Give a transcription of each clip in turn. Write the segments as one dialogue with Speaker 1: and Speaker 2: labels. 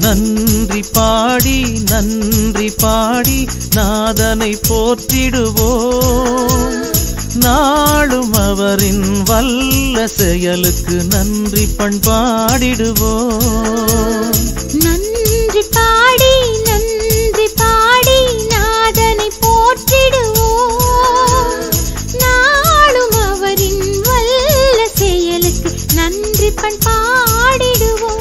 Speaker 1: நன்றி பாடி நன்றி பாடி நாதனை போற்றிடுவோம் நாளும் அவரின் வல்ல செயலுக்கு நன்றி பண்பாடிடுவோம்
Speaker 2: நன்றி பாடி நன்றி பாடி நாதனை போற்றிடுவோம் நாளும் அவரின் வல்ல செயலுக்கு நன்றி பண்பாடிடுவோம்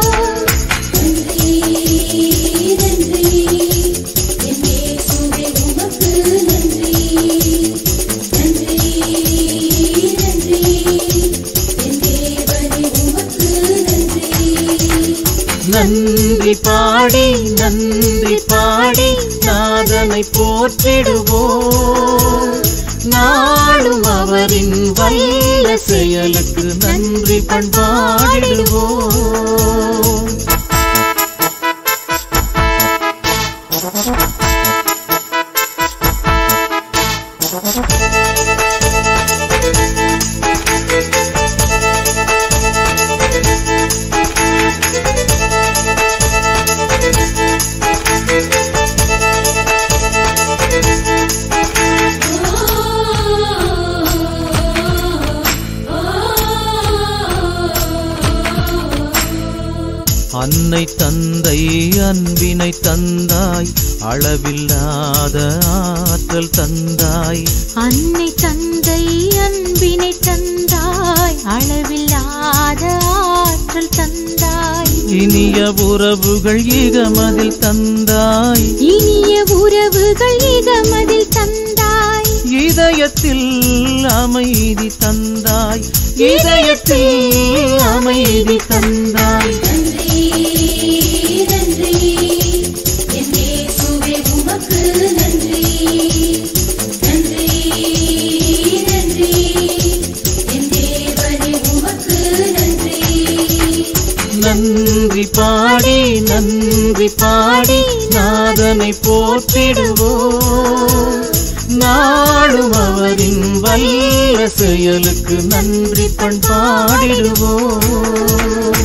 Speaker 1: நன்றி பாடி நன்றி பாடி நாதனை போற்றிடுவோம் நாளும் அவரின் வல்ல செயலுக்கு நன்றி பண்பாடிடுவோம் அன்னை தந்தை அன்பினை தந்தாய் அளவில்லாத ஆற்றல் தந்தாய்
Speaker 2: அன்னை தந்தை அன்பினை தந்தாய் அளவில்லாத ஆற்றல் தந்தாய்
Speaker 1: இனிய உறவுகள் ஈகமதில் தந்தாய்
Speaker 2: இனிய உறவுகள் இதமதில் தந்தாய்
Speaker 1: இதயத்தில் அமைதி தந்தாய் இதயத்தில் அமைதி தந்தாய் நன்றி பாடி நன்றி பாடி நாதனை போற்றிடுவோம் நாளும் அவரின் வல்ல செயலுக்கு நன்றி பண்பாடிடுவோம்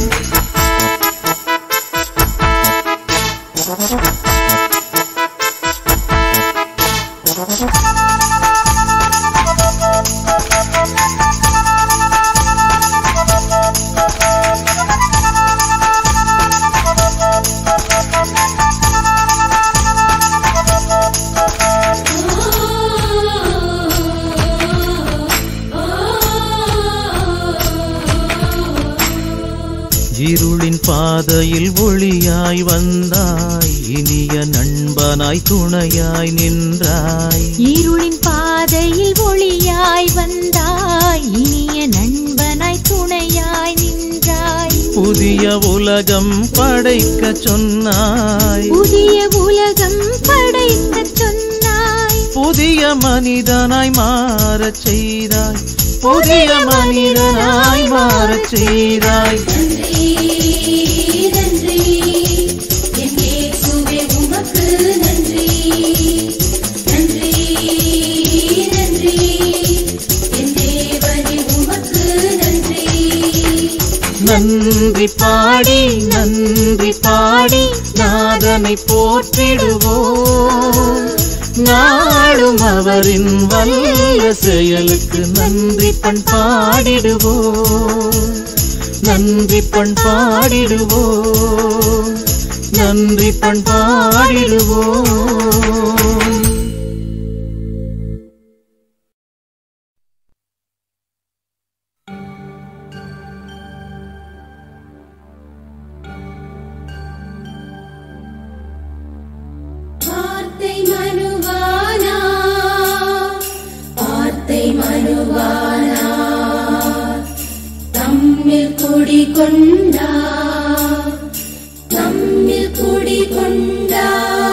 Speaker 1: இருளின் பாதையில் ஒளியாய் வந்தாய் இனிய நண்பனாய் துணையாய் நின்றாய்
Speaker 2: இருளின் பாதையில் ஒளியாய் வந்தாய் இனிய நண்பனாய் துணையாய் நின்றாய்
Speaker 1: புதிய உலகம் படைக்க சொன்னாய்
Speaker 2: புதிய உலகம் படைக்கச் சொன்னாய்
Speaker 1: புதிய மனிதனாய் மாறச் செய்தாய் புதிய மனிதனாய் மாறச் செய்தாய் நன்றி பாடி நன்றி பாடி நாதனை போற்றிடுவோம் நாளும் அவரின் வல்ல செயலுக்கு நன்றி பண்பாடிடுவோம் நன்றி பண்பாடிடுவோம் நன்றி பண்பாடிடுவோம்
Speaker 3: வார்த்தை மனுவானா வார்த்தை மனுவானா தம்மில் குடிகொண்டா தம்மில் குடிகொண்டா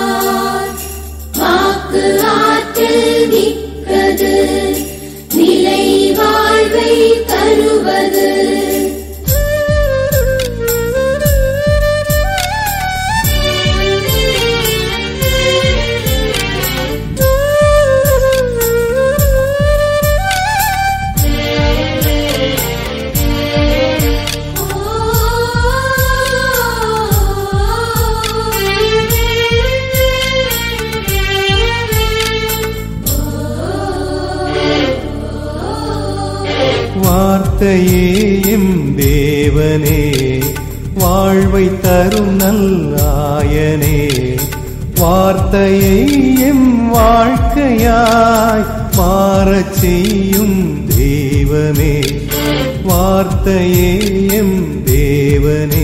Speaker 3: வாக்கு ஆற்றல் மிக்கது நிலை வாழ்வை தருவது ஓ
Speaker 1: வார்த்தையே எம் தேவனே வாழ்வை தரும் நல்லாயனே வார்த்தையை எம் வாழ்க்கையாய் மாறச் செய்யும் தெய்வமே வார்த்தையே எம் தேவனே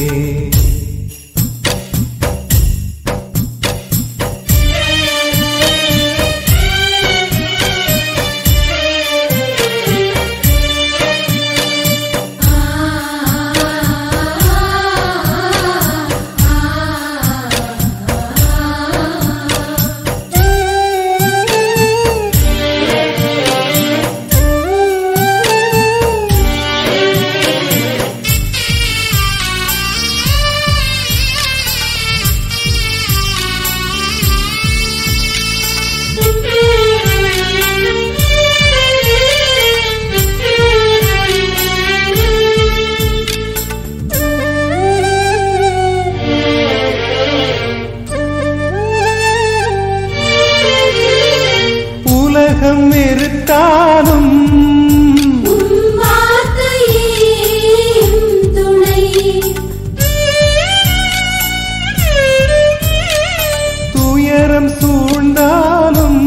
Speaker 1: உலகம் வெறுத்தாலும்
Speaker 3: வார்த்தையே துணை
Speaker 1: துயரம் சூழ்ந்தாலும்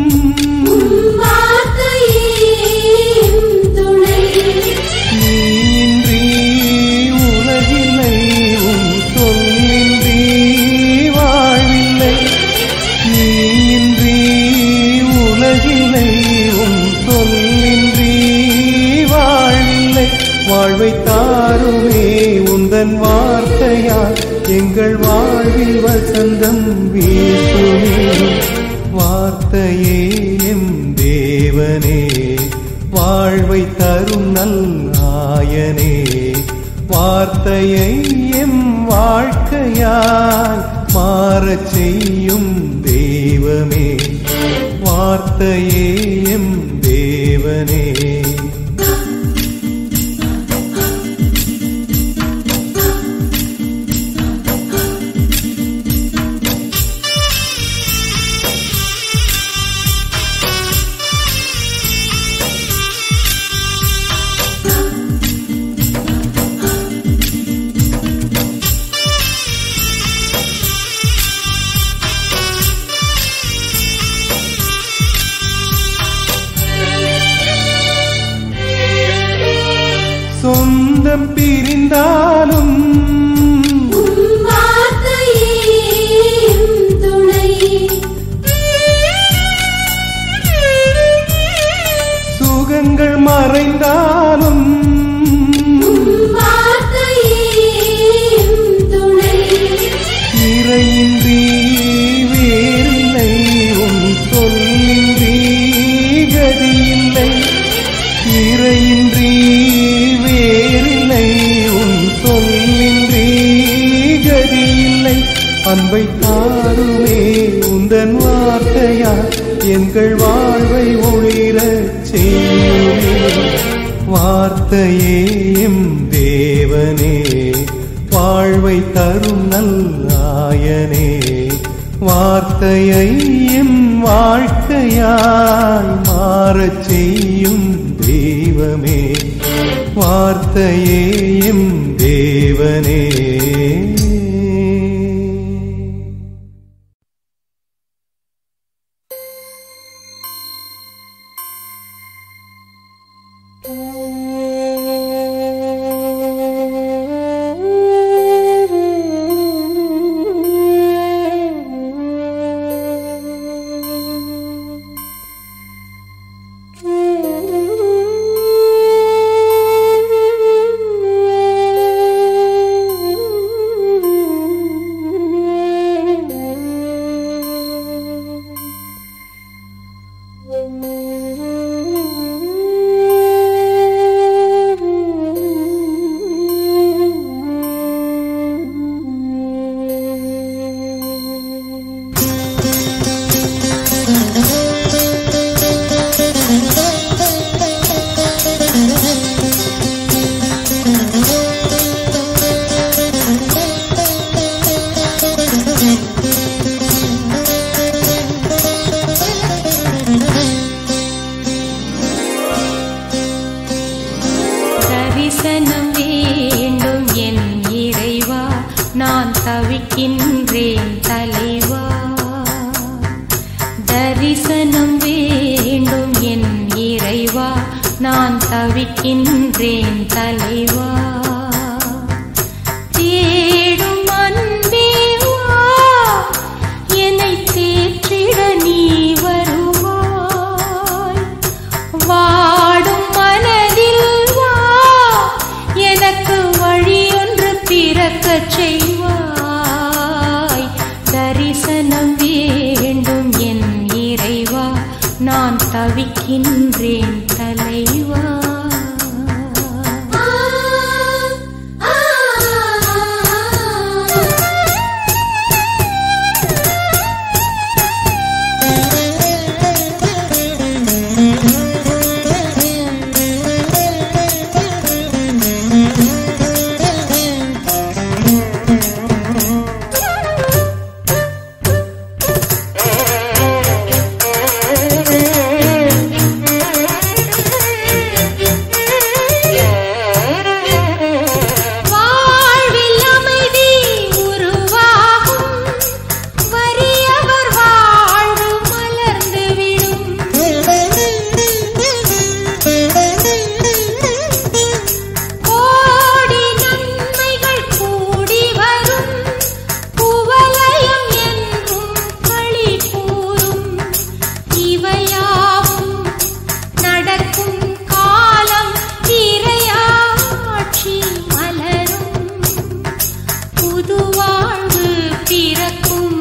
Speaker 3: வார்த்தையே துணை
Speaker 1: நீன்றி உலகில்லை உன் சொல்லின்றி வாழ்வில்லை நீன்றி உலகில்லை உன் சொல்லின்றி வாழ்வில்லை வாழ்வை தாருமே உந்தன் வார்த்தையால் எங்கள் வாழ்வில் வசந்தம் வீசுமே வார்த்தையே எம் தேவனே வாழ்வை தரும் நல்லாயனே வார்த்தையை எம் வாழ்க்கையாய் மாறச் செய்யும் தெய்வமே வார்த்தையே எம் தேவனே சொந்தம் பிரிந்தாலும்
Speaker 3: வார்த்தையே துணை
Speaker 1: சுகங்கள் மறைந்தாலும்
Speaker 3: வார்த்தையே துணை
Speaker 1: இறையின்றி வேறில்லை உன் சொல்லின்றி கதியில்லை இறையின்றி வேறில்லை உன் சொல்லின்றி கதியில்லை அன்பை தாருமே உந்தன் வார்த்தையா எங்கள் வாழ்வை ஒளிரச் செய்யுமே வார்த்தையே எம் தேவனே வாழ்வை தரும் நல்லாயனே வார்த்தையை எம் வாழ்க்கையாய் மாறச் செய்யும் தெய்வமே வார்த்தையே எம் தேவனே
Speaker 2: Thank you. தவிக்கின்றேன் தலைவா தரிசனம் வேண்டும் என் இறைவா நான் தவிக்கின்றேன் தலைவா தேடும் அன்பே வா என்னை தேற்றிட நீ வருவாய் வாடும் மனதில் வா எனக்கு வழியொன்று பிறக்கச் செய்வாய் தரிசனம் வேண்டும் என் இறைவா நான் தவிக்கின்றேன் தலைவா
Speaker 3: ஆ ஆ
Speaker 2: வாழ்வில் அமைதி உருவாகும் வறியவர் வாழ்வு மலர்ந்துவிடும் கோடி நன்மைகள் கூடி வரும் குவலயம் என்றும் களி கூறும் இவையாவும் நடக்கும் காலம் இறையாட்சி மலரும் புது வாழ்வு பிறக்கும்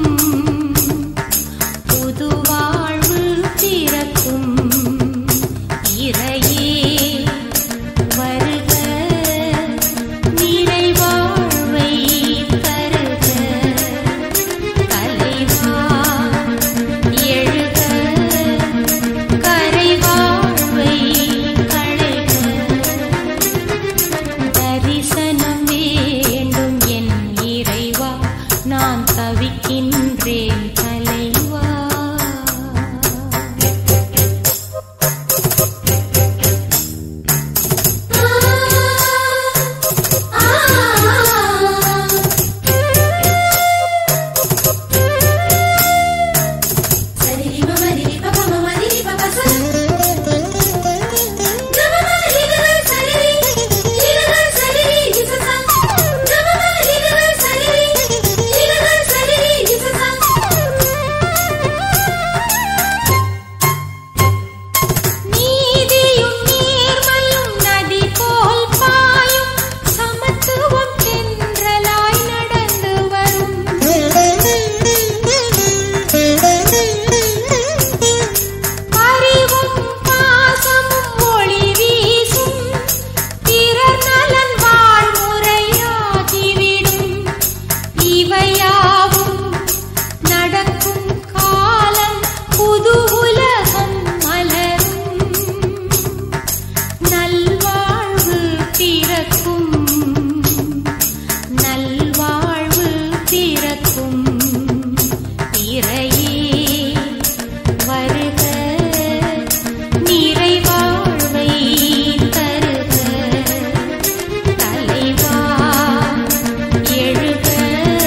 Speaker 2: புது வாழ்வு பிறக்கும் இறையே வருக நிறைவாழ்வை தருக தலைவா எழுக கரைவாழ்வை களைக தரிசனம் வேண்டும் என் இறைவா நான் தவிக்கின்றேன் தலைவா நீதியும் நேர்மையும் நதி போல் பாயும் சமத்துவம் தென்றலாய் நடந்து வரும் அறிவும் பாசமும் ஒளி வீசும் பிறர் நலன் வாழ்முறையாகிவிடும் இவையாவும் நடக்கும் காலம் புது உலகம் மலரும் நல்வாழ்வு பிறக்கும் நல்வாழ்வு பிறக்கும் இறையே வருக நிறைவாழ்வை தருக தலைவா எழுக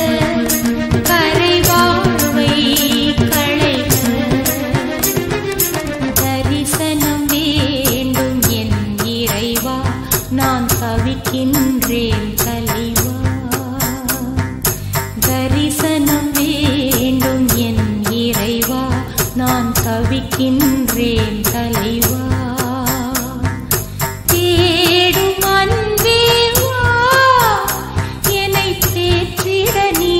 Speaker 2: கரைவாழ்வை களைக தரிசனம் வேண்டும் என் இறைவா நான் தவிக்கின்றேன் தலைவா தரிசனம் வேண்டும் என் இறைவா நான் தவிக்கின்றேன் தலைவா தேடும் அன்பே வா என்னை தேற்றிட நீ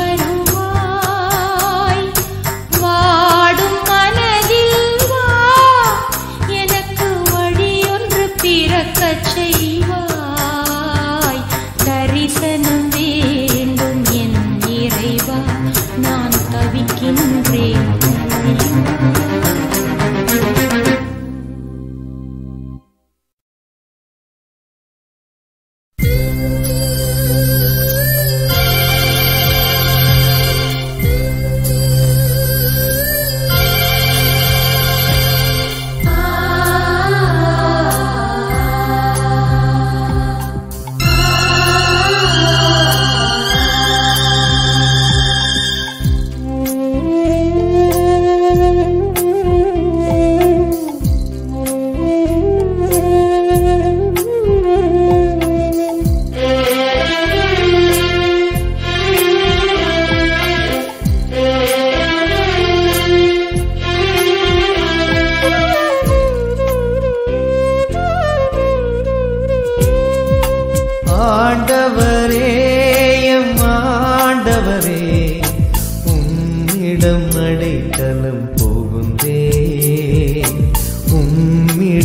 Speaker 2: வருவாய் வாடும் மனதில் வா எனக்கு வழியொன்று பிறக்கச் செய்வாய் தரிசனம் வேண்டும் என் இறைவா நான் தவிக்கின்றேன்
Speaker 3: ஆ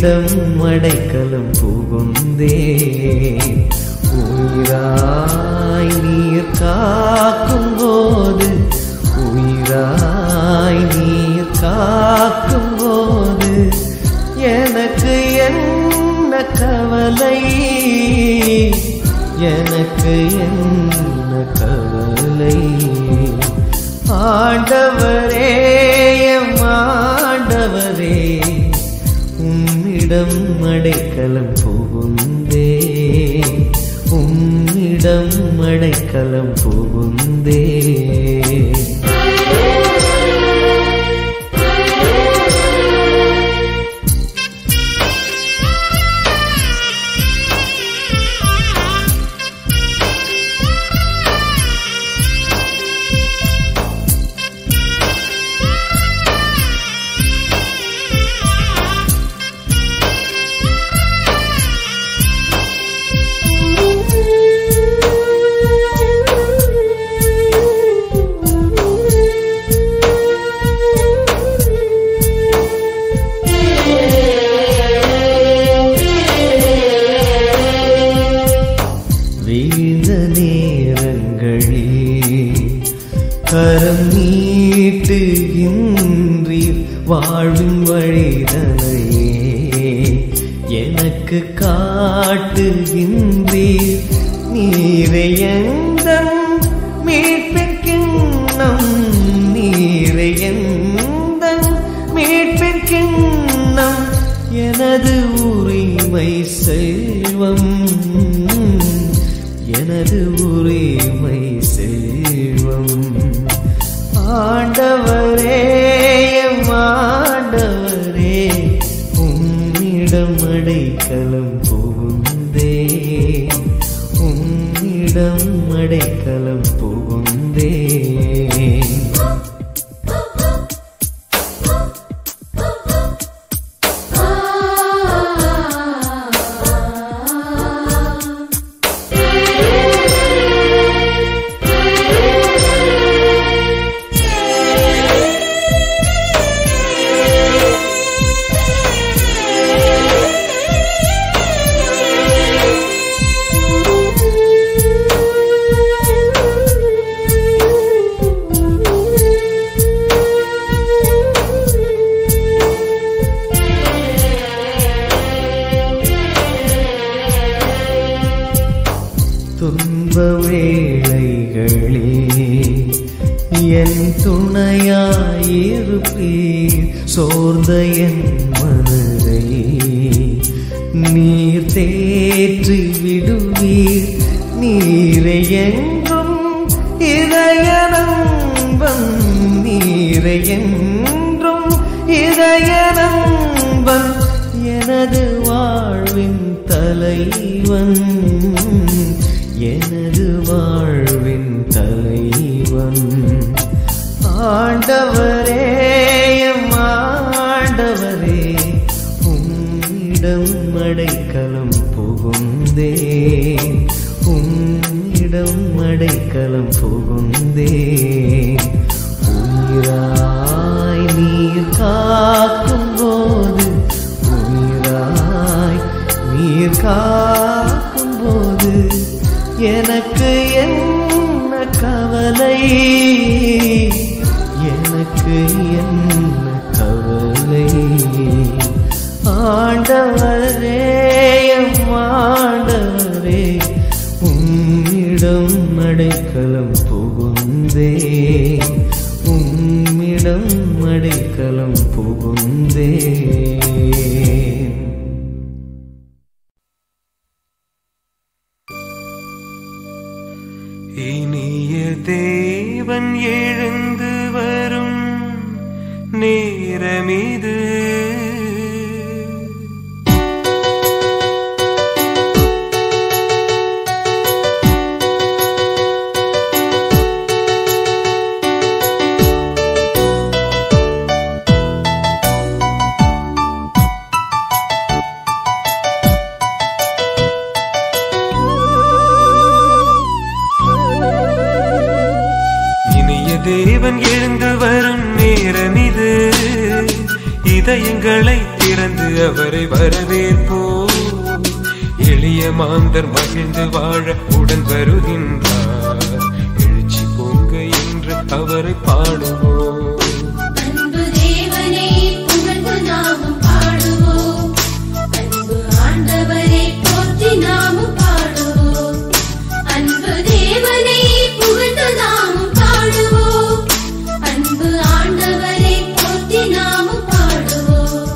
Speaker 4: உன்னிடம் அடைக்கலம் புகுந்தே உயிராய் நீர் காக்கும் போது உயிராய் நீர் காக்கும் போது எனக்கு என்ன கவலை எனக்கு என்ன கவலை ஆண்டவரே எம் ஆண்டவரே உம்மிடம் அடைக்கலம் புகுந்தே உம்மிடம் அடைக்கலம் புகுந்தே வீழ்ந்த நேரங்களில் கரம் நீட்டுகின்றீர் வாழும் வழிதனையே எனக்கு காட்டுகின்றீர் நீரை எந்த மீட்பிற்கிண்ணம் நீரை எந்த மீட்பிற்கிண்ணம் எனது உரிமை செல்வம் எனது உரிமை செல்வம் ஆண்டவரே எம் ஆண்டவரே உம்மிடம் அடைக்கலம் புகுந்தே உம்மிடம் அடைக்கலம் புகுந்தே துன்ப வேளைகளே என் துணையாயிருப்பீர் சோர்ந்த என் மனதை நீர் தேற்றி விடுவீர் நீரை எங்கும் இதயனம்பன் நீரை என்றும் இதயனம்பன் எனது வாழ்வின் தலைவன் எனது வாழ்வின் தலைவன் ஆண்டவரே எம் ஆண்டவரே உம்மிடம் அடைக்கலம் புகுந்தே உம்மிடம் அடைக்கலம் புகுந்தே உயிராய் நீர் காக்கும் போது உயிராய் நீர் காக்கும் போது எனக்கு என்ன கவலை எனக்கு என்ன கவலை ஆண்டவரே எம் ஆண்டவரே உம்மிடம் அடைக்கலம் புகுந்தே உம்மிடம் அடைக்கலம் புகுந்தே
Speaker 1: இனிய தேவன் எழுந்து வரும் நேரமிது இனிய தேவன் எழுந்து வரும் நேரம் இது இதயங்களை திறந்து அவரை வரவேற்போம் எளிய மாந்தர் மகிழ்ந்து வாழ உடன் வருகின்றார் எழுச்சி பொங்க என்று அவரை பாடுவோம்
Speaker 3: அன்பு தேவனை புகழ்ந்து நாமும் பாடுவோம் அன்பு ஆண்டவரை போற்றி நாமும் பாடுவோம் அன்பு தேவனை புகழ்ந்து நாமும் பாடுவோம் அன்பு ஆண்டவரை போற்றி நாமும் பாடுவோம்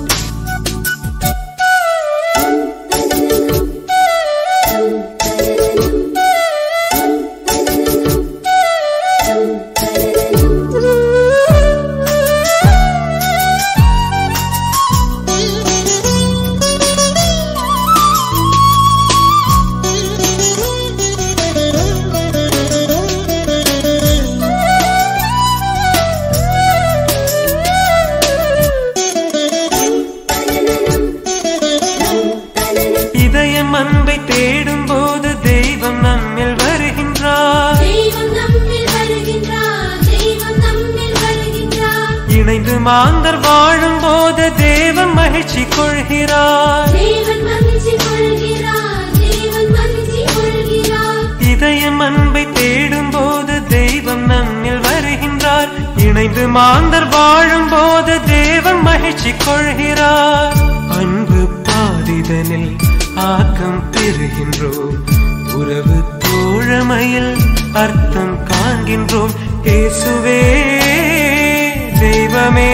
Speaker 1: இதயம் அன்பை தேடும் போது தெய்வம் நம்மில் வருகின்றார்
Speaker 3: தெய்வம் நம்மில் வருகின்றார் தெய்வம் நம்மில் வருகின்றார்
Speaker 1: இணைந்து மாந்தர் வாழும் போது தேவன் மகிழ்ச்சி கொள்கிறார்
Speaker 3: தேவன் மகிழ்ச்சி கொள்கிறார் தேவன் மகிழ்ச்சி கொள்கிறார்
Speaker 1: இதயம் அன்பை தேடும் போது தெய்வம் நம்மில் வருகின்றார் இணைந்து மாந்தர் வாழும் போது தேவன் மகிழ்ச்சி கொள்கிறார் அன்பு பாதிதனில் ஆக்கம் பெறுகின்றோம் உறவு தோழமையில் அர்த்தம் காண்கின்றோம் இயேசுவே தெய்வமே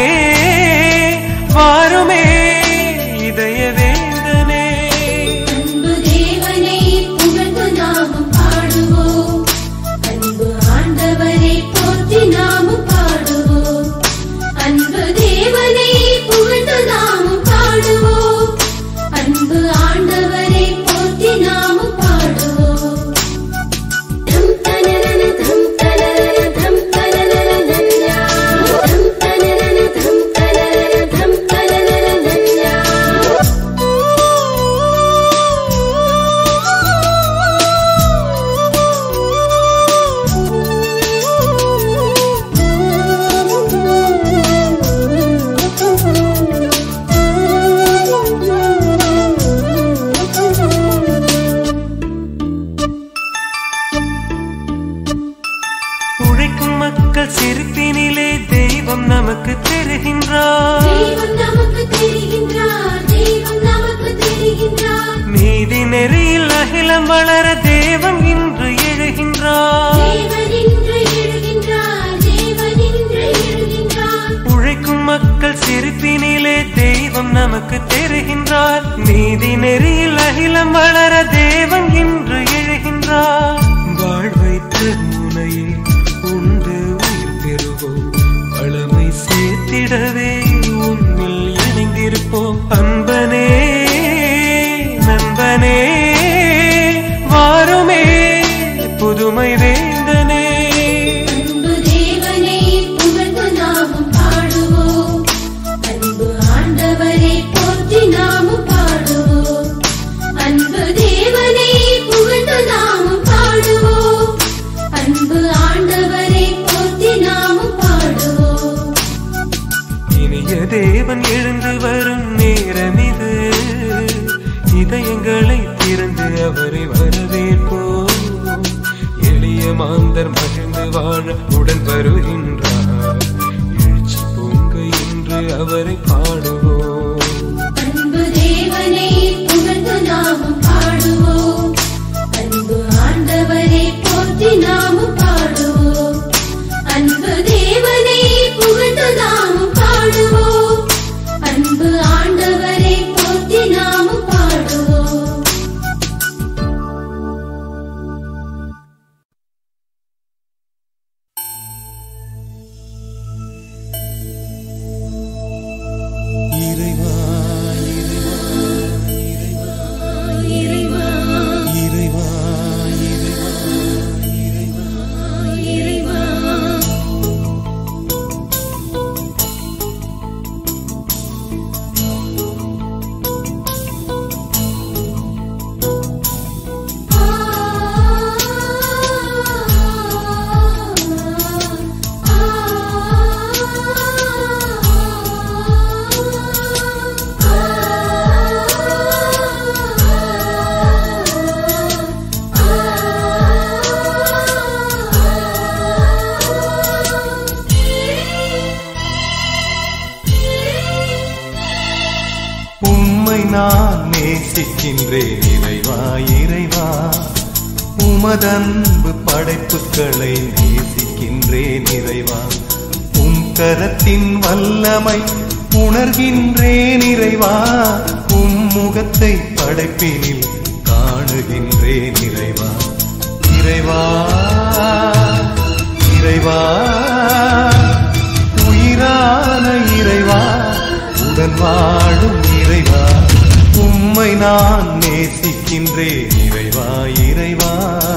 Speaker 1: வாருமே இதய வேந்தனே
Speaker 3: அன்பு தேவனை புகழ்ந்து நாமும் பாடுவோம் அன்பு ஆண்டவரை போற்றி நாமும் பாடுவோம் அன்பு தேவனை புகழ்ந்து நாமும் பாடுவோம் அன்பு ஆண்டவரை போற்றி நாமும் பாடுவோம் தம் தனனன தம் தனனன தம் தனனன நன்யா தம் தனனன தம் தனனன தம் தனனன நன்யா
Speaker 1: உழைக்கும் மக்கள் சிரிப்பினிலே தெய்வம் நமக்கு தெரிகின்றார்
Speaker 3: தெய்வம் நமக்கு தெரிகின்றார் தெய்வம் நமக்கு தெரிகின்றார்
Speaker 1: நீதி நெறியில் அகிலம் வளர தேவன் இன்று எழுகின்றார்
Speaker 3: தேவன் இன்று எழுகின்றார் தேவன் இன்று எழுகின்றார்
Speaker 1: உழைக்கும் மக்கள் சிரிப்பினிலே தெய்வம் நமக்கு தெரிகின்றார் நீதி நெறியில் அகிலம் வளர தேவன் இன்று எழுகின்றார் வாழ்வை முனையே உண்டு உயிர் பெறுவோம் வளமை சேர்த்திடவே உன்னில் இணைந்திருப்போம் அன்பனே நண்பனே வாருமே புதுமை வேந்தனே
Speaker 3: அன்பு தேவனை புகழ்ந்து நாமும் பாடுவோம் அன்பு ஆண்டவரை போற்றி நாமும் பாடுவோம் அன்பு தேவனை புகழ்ந்து நாமும் பாடுவோம் அன்பு ஆண்டவரை போற்றி நாமும் பாடுவோம்
Speaker 1: இனிய தேவன் எழுந்து வரும் நேரம் இது இதயங்களை திறந்து அவரை வரவேற்போம் எளிய மாந்தர் மகிழ்ந்து வாழ உடன் வருகின்றார் எழுச்சி பொங்க இன்று அவரை பாடுவோம்
Speaker 3: அன்பு தேவனை புகழ்ந்து நாமும் பாடுவோம் அன்பு ஆண்டவரை போற்றி நாமும் பாடுவோம் அன்பு தேவனை புகழ்ந்து நாமும் பாடுவோம் அன்பு ஆண்டவரை போற்றி நாமும் பாடுவோம்
Speaker 5: நேசிக்கின்றேன் இறைவா இறைவா உமதன்பு படைப்புகளை நேசிக்கின்றேன் இறைவா உம் கரத்தின் வல்லமை உணர்கின்றேன் இறைவா உம் முகத்தை படைப்பினில் காணுகின்றேன் இறைவா இறைவா இறைவா உயிரான இறைவா உடன் வாழும் இறைவா உம்மை நான் நேசிக்கின்றேன் இறைவா இறைவா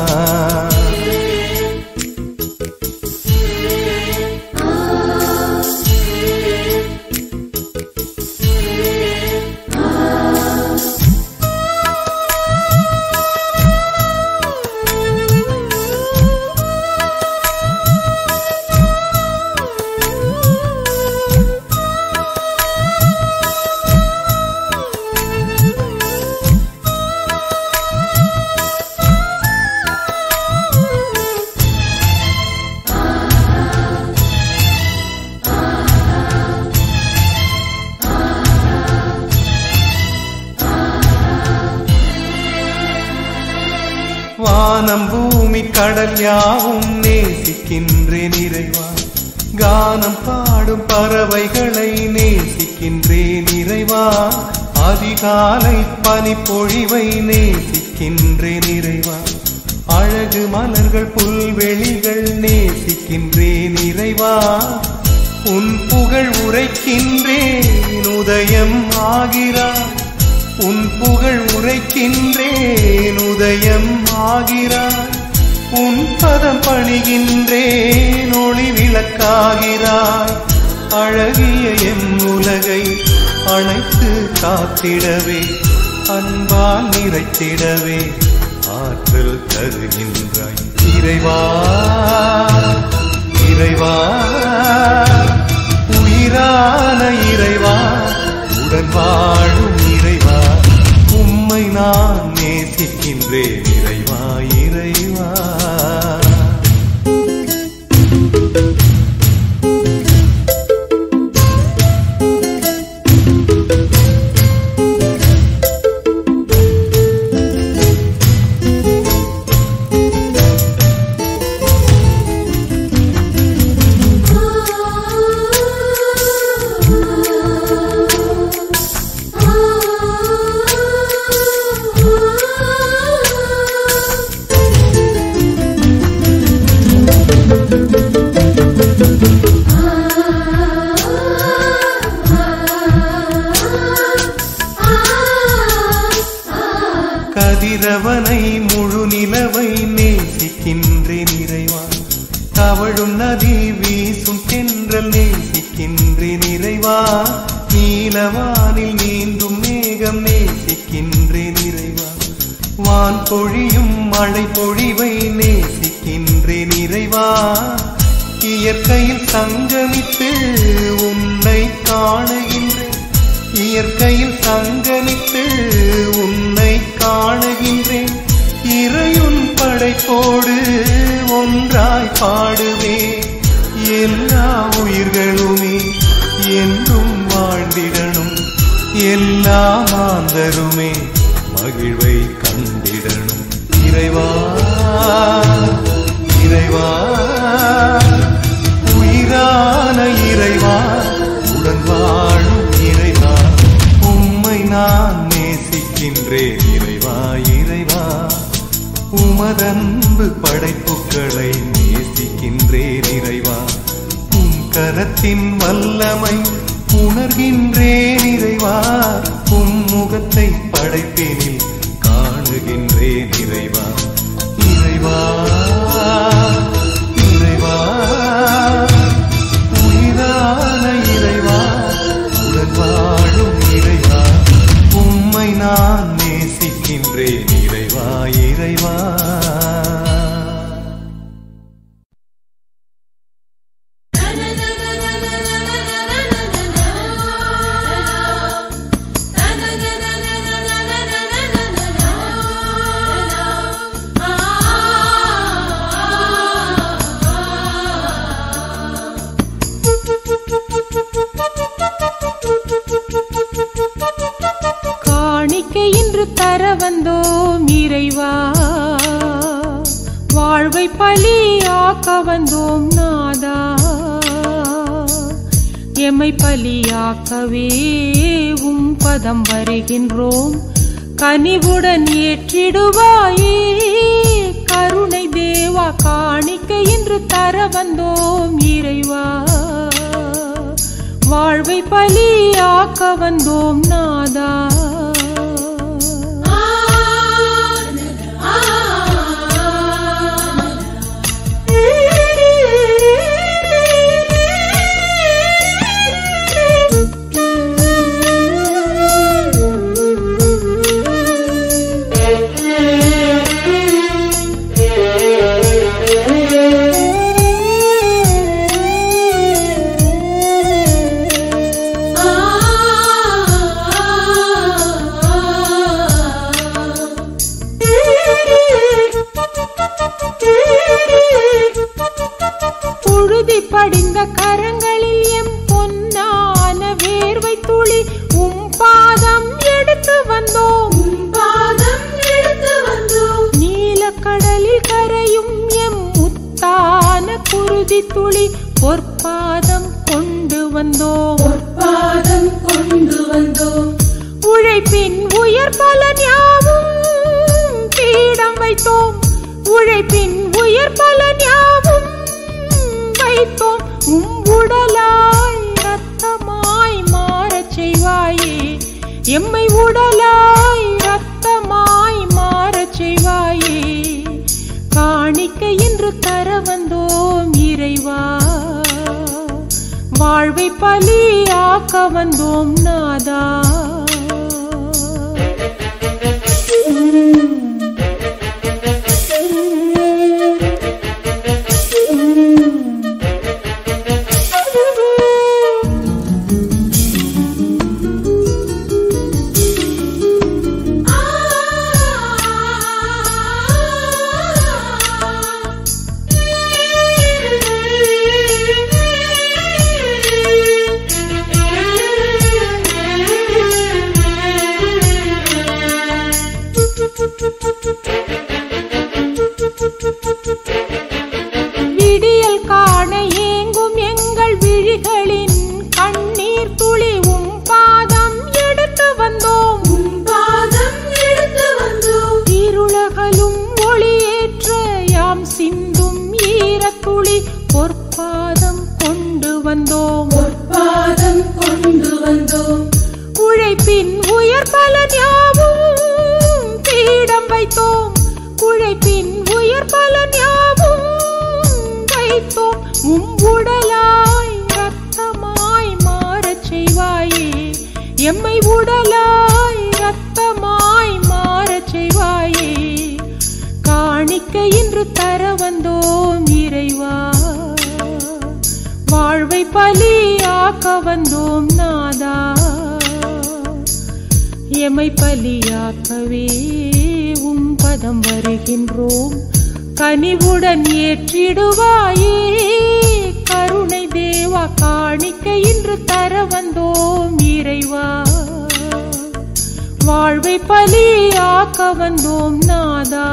Speaker 5: வானம் பூமி கடல் யாவும் நேசிக்கின்றேன் இறைவா கானம் பாடும் பறவைகளை நேசிக்கின்றேன் இறைவா அதிகாலை பனிப்பொழிவை நேசிக்கின்றேன் இறைவா அழகு மலர்கள் புல்வெளிகள் நேசிக்கின்றேன் இறைவா உன் புகழ் உரைக்கின்றேன் உதயம் ஆகிறார் உன் புகழ் உரைக்கின்றேன் உதயம் ஆகிறாய் உன் பதம் பணிகின்றேன் ஒளி விளக்காகிறாய் அழகிய என் உலகை அணைத்து காத்திடவே அன்பால் நிறைத்திடவே ஆற்றல் தருகின்றாய் இறைவா இறைவா உயிரான இறைவா உடன் வாழும் இறைவா உம்மை நான் நேசிக்கின்றேன் இறைவா இறைவா கதிரவனை முழு நிலவை நேசிக்கின்றேன் இறைவா தவழும் நதி வீசும் தென்றல் நேசிக்கின்றேன் இறைவா நீலவானில் நீந்தும் மேகம் நேசிக்கின்றேன் இறைவா வான் பொழியும் மழை பொழிவை நேசிக்கின்றேன் இறைவா இயற்கையில் சங்கமித்து உன்னை காணுகின்றேன் இயற்கையில் சங்கமித்து உன்னை காணுகின்றேன் இறையுன் படைப்போடு ஒன்றாய் பாடுவே எல்லா உயிர்களுமே என்றும் வாழ்ந்திடணும் எல்லா மாந்தருமே மகிழ்வை கண்டிடணும் இறைவா இறைவா உயிரான இறைவா உடன் வாழும் இறைவா உம்மை நான் நேசிக்கின்றேன் இறைவா இறைவா உமதன்பு படைப்புகளை நேசிக்கின்றேன் இறைவா உம் கரத்தின் வல்லமை உணர்கின்றேன் இறைவா உம் முகத்தை படைப்பினில் காணுகின்றேன் இறைவா இறைவா இறைவா உயிரான இறைவா உடன் வாழும் இறைவா உம்மை நான் நேசிக்கின்றேன் இறைவா இறைவா
Speaker 3: ஆ
Speaker 2: தர வந்தோம் இறைவா வாழ்வை பலியாக்க வந்தோம் நாதா எம்மை பலியாக்கவே உம் பதம் வருகின்றோம் கனிவுடன் ஏற்றிடுவாயே கருணை தேவா காணிக்க என்று தர வந்தோம் இறைவா வாழ்வை பலியாக்க வந்தோம் நாதா புழுதி படிந்த கரங்களில் எம் பொன்னான வேர்வை துளி உம் பாதம் எடுத்து வந்தோம்
Speaker 3: பாதம் எடுத்து வந்தோம்
Speaker 2: நீலக்கடலில் கரையும் எம் முத்தான குருதி துளி பொற்பாதம் கொண்டு வந்தோம்
Speaker 3: பாதம் கொண்டு வந்தோம்
Speaker 2: உழைப்பின் உயர் பலன் யாவும் பீடம் வைத்தோம் உழைப்பின் உயர் பலன் யாவும் வைத்தோம் உம் உடலாய் ரத்தமாய் மாறச் செய்வாயே எம்மை உடலாய் ரத்தமாய் மாறச் செய்வாயே காணிக்க என்று தர வந்தோம் இறைவா வாழ்வை பலியாக்க வந்தோம் நாதா விடியல் காண ஏங்கும் எங்கள் விழிகளின் கண்ணீர் துளி உம் பாதம் எடுத்து வந்தோம்
Speaker 3: பாதம் எடுத்து வந்தோம்
Speaker 2: இருளகலும் ஒளியேற்ற யாம் சிந்தும் ஈரத்துளி பொற்பாதம் கொண்டு வந்தோம்
Speaker 3: பாதம் கொண்டு வந்தோம்
Speaker 2: உழைப்பின் உயர் பலன் யாவும் பீடம் வைத்தோம் உழைப்பின் உயர் பலன் யாவும் வைத்தோம் உம் உடலாய் ரத்தமாய் மாறச் செய்வாயே எம்மை உடலாய் ரத்தமாய் மாறச் செய்வாயே காணிக்க இன்று தர வந்தோம் இறைவா வாழ்வை பலியாக்க வந்தோம் நாதா எமை பலியாக்கவே உம் பதம் வருகின்றோம் கனிவுடன் ஏற்றிடுவாயே கருணை தேவா காணிக்க இன்று தர வந்தோம் இறைவா வாழ்வை பலியாக்க வந்தோம் நாதா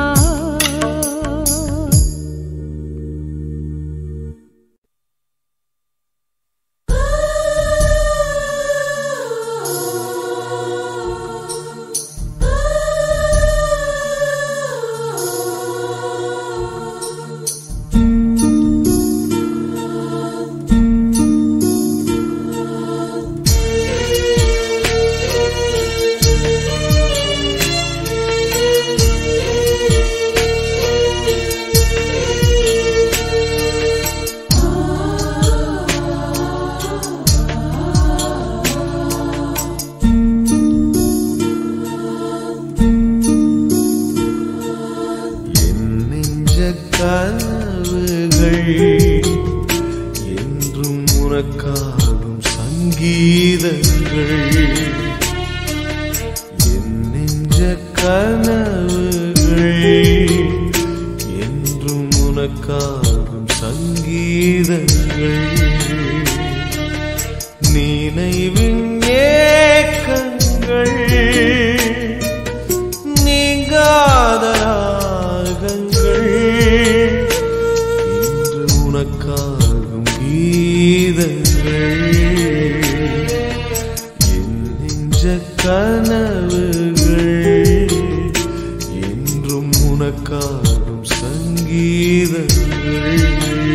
Speaker 5: என் நெஞ்ச கனவுகள் என்றும் உனக்காகும் சங்கீதங்கள் என் நெஞ்ச கனவுகள் என்றும் உனக்காகும் சங்கீதங்கள் நினைவின் ஏக்கங்கள் உனக்காகும் கீதங்கள் என் நெஞ்ச கனவுகள் என்றும் உனக்காகும் சங்கீதங்கள்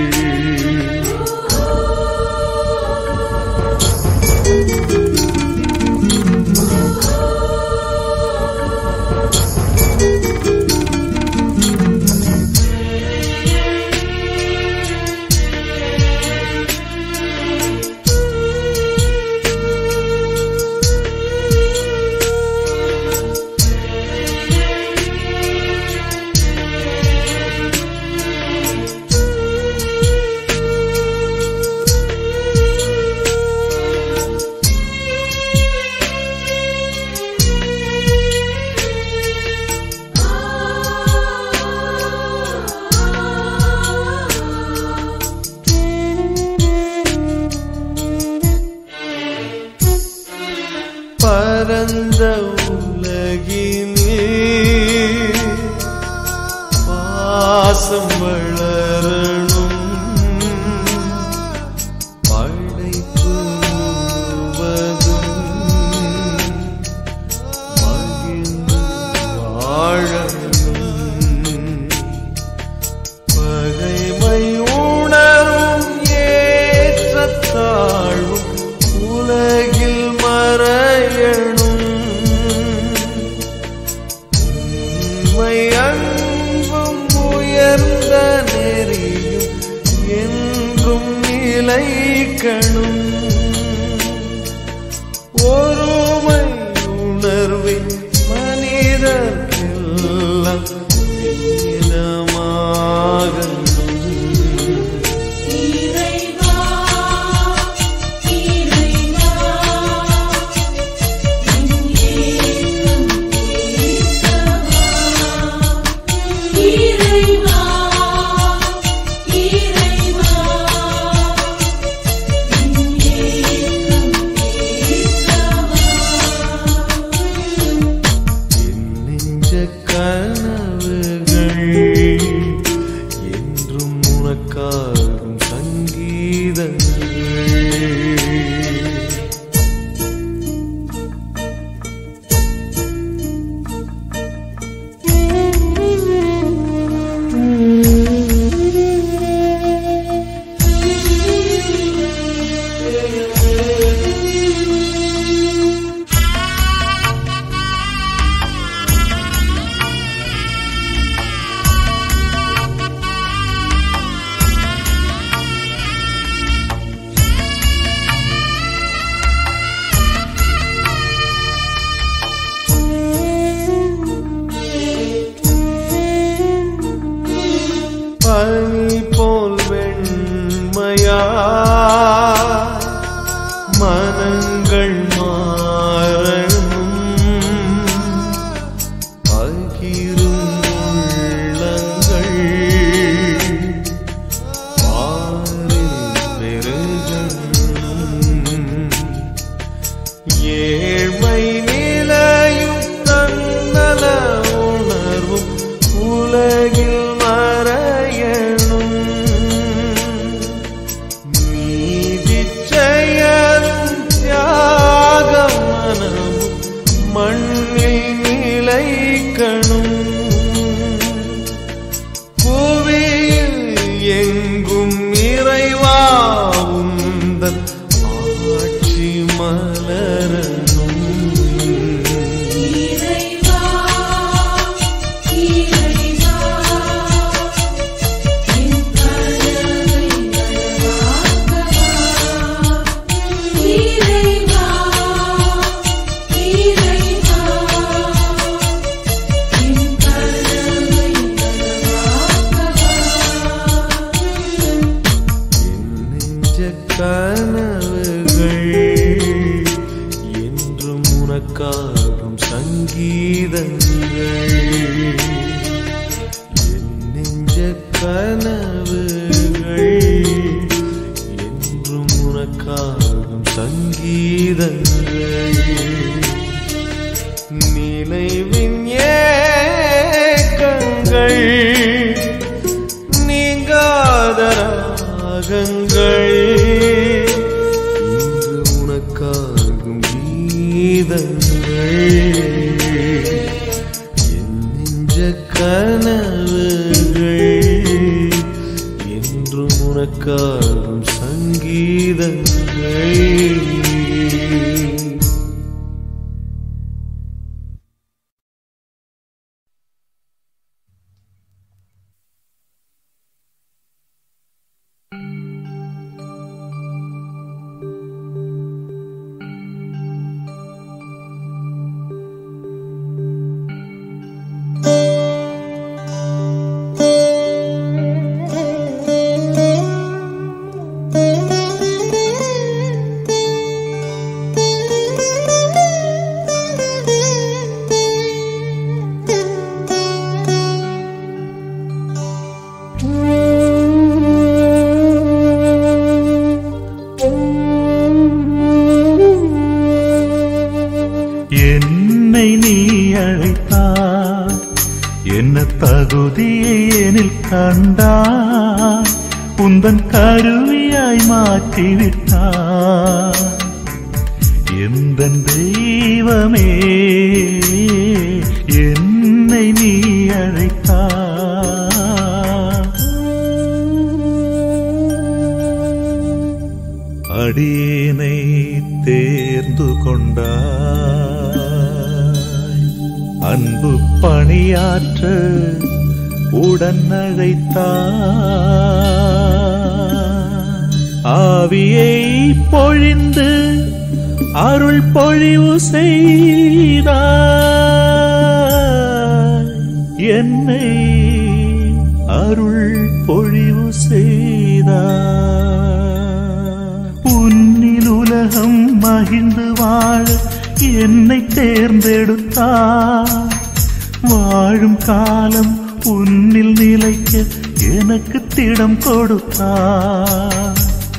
Speaker 5: பரந்த உலகினில் பாசம் வளரணும் படைப்பு முழுவதும் மகிழ்ந்து வாழணும் பகைமை உணரும் ஏற்றத்தாழ்வும் உலகில் மறையணும் உண்மை அன்பும் உயர்ந்த நெறியும் என்றும் நிலைக்கணும் ஒருமை உணர்வை மனிதர்க்கெல்லாம் இனமாகணும்
Speaker 3: இறைவா இறைவா எங்கேயும் பேசவா இறைவா இறைவா எங்கேயும் பேசவா
Speaker 5: என் நெஞ்ச கனவுகள் என்றும் உனக்காகும் சங்கீதங்கள் பனி போல் வெண்மையா மனங்கள் மாறணும் பகிரும் உள்ளங்கள் பாரில் பெருகணும் ஏழ்மை நிலையும் தன்னல உணர்வும் உலகில் மறையணும் நீதி செயலும் தியாக மனமும் மண்ணில் நிலைக்கணும் புவியில் எங்கும் இறைவா உந்தன் ஆட்சி மலரணும்
Speaker 3: இறைவா இறைவா என் கனவை நனவாக்கவா இறைவா இறைவா என் கனவை நனவாக்கவா
Speaker 5: என் நெஞ்ச கனவுகள் என்றும் உனக்காகும் சங்கீதங்கள் என் நெஞ்ச கனவுகள் என்றும் உனக்காகும் சங்கீதங்கள் நினைவின் ஏக்கங்கள் நீங்காத ராகங்கள் இன்று உனக்காகும் கீதங்கள் என் நெஞ்ச கனவுகள் என்றும் உனக்காகும் சங்கீதங்கள்
Speaker 6: என்னை நீ அழைத்தாய் என்ன தகுதியை எனில் கண்டாய் உந்தன் கருவியாய் மாற்றிவிட்டாய் எந்த தெய்வமே என்னை நீ அழைத்தாய் அடியேனை தேர்ந்து கொண்டாய் அன்பு பணியாற்ற உடன் அழைத்தாய் ஆவியை பொழிந்து அருள் பொழிவு செய்தாய் என்னை அருள் பொழிவு செய்தாய் உன்னில் உலகம் மகிழ்ந்து வாழ என்னை தேர்ந்தெடுத்தாய் வாழும் காலம் உன்னில் நிலைக்க எனக்கு திடம் கொடுத்தாய்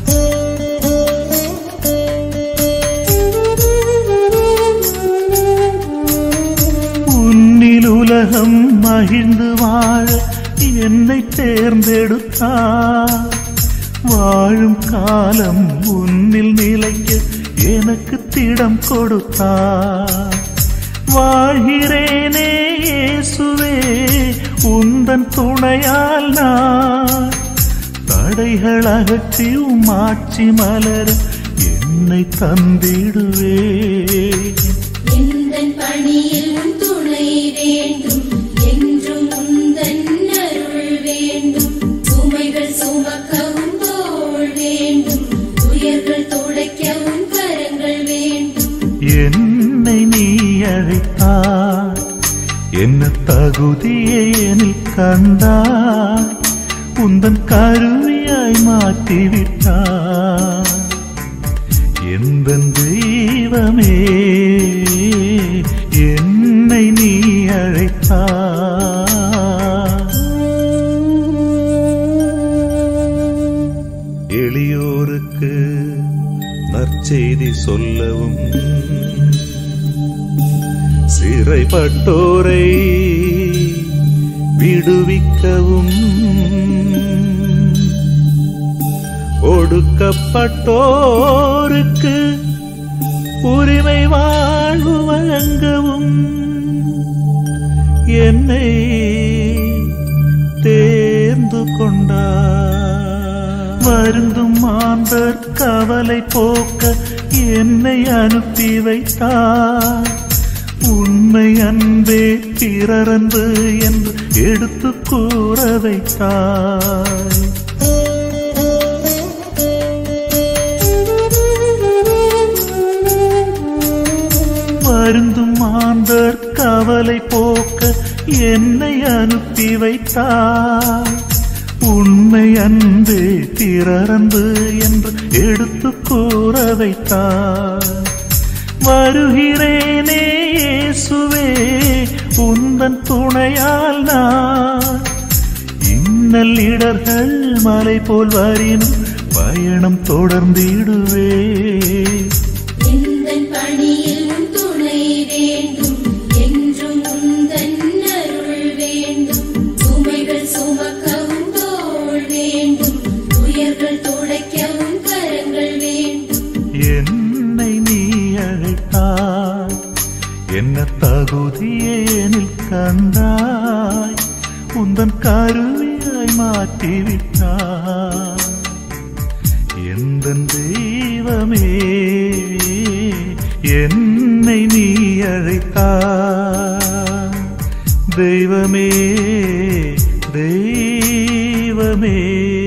Speaker 6: உன்னில் உலகம் மகிழ்ந்து வாழ என்னை தேர்ந்தெடுத்தார் வாழும் காலம் உன்னில் நிலைக்க எனக்கு திடம் கொடுத்தார் வாழ்கிறேனே இயேசுவே உந்தன் துணையால் நான் தடைகள் அகற்றி உம் ஆட்சி மலர என்னை தந்திடுவேன்
Speaker 3: எந்தன் பணியில் உன் துணை வேண்டும் என்றும் உந்தன் அருள் வேண்டும் சுமைகள் சுமக்கவும் தோள் வேண்டும் துயர்கள் துடைக்கவும் கரங்கள் வேண்டும்
Speaker 6: என்னை நீ அழைத்தாய் என்ன தகுதியை எனில் கண்டாய் உந்தன் கருவியாய் மாற்றிவிட்டாய் எந்த தெய்வமே என்னை நீ அழைத்தாய் எளியோருக்கு நற்செய்தி சொல்லவும் சிறைப்பட்டோரை விடுவிக்கவும் ஒடுக்கப்பட்டோருக்கு உரிமை வாழ்வு வழங்கவும் என்னை தேர்ந்து கொண்டார் வருந்தும் மாந்தர் கவலை போக்க என்னை அனுப்பி வைத்தார் உண்மை அன்பே பிறரன்பு என்று எடுத்து கூற வைத்தாய் வருந்தும் மாந்தர் கவலை போக்க என்னை அனுப்பி வைத்தார் உண்மை அன்பே பிறரன்பு என்று எடுத்து கூற வைத்தார் வருகிறேனே இயேசுவே உந்தன் துணையால் நான் இன்னல் இடர்கள் மலை போல் வரினும் பயணம் தொடர்ந்திடுவே
Speaker 3: எந்தன் பணியில் உன் துணை வேண்டும் என்றும் உந்தன் அருள் வேண்டும் சுமைகள் சுமக்கவும் தோள் வேண்டும் துயர்கள்
Speaker 6: தகுதியேனில் கண்டாய் உந்தன் கருவியாய் மாற்றிவிட்டாய் எந்த தெய்வமே என்னை நீ அழைத்தாய் தெய்வமே தெய்வமே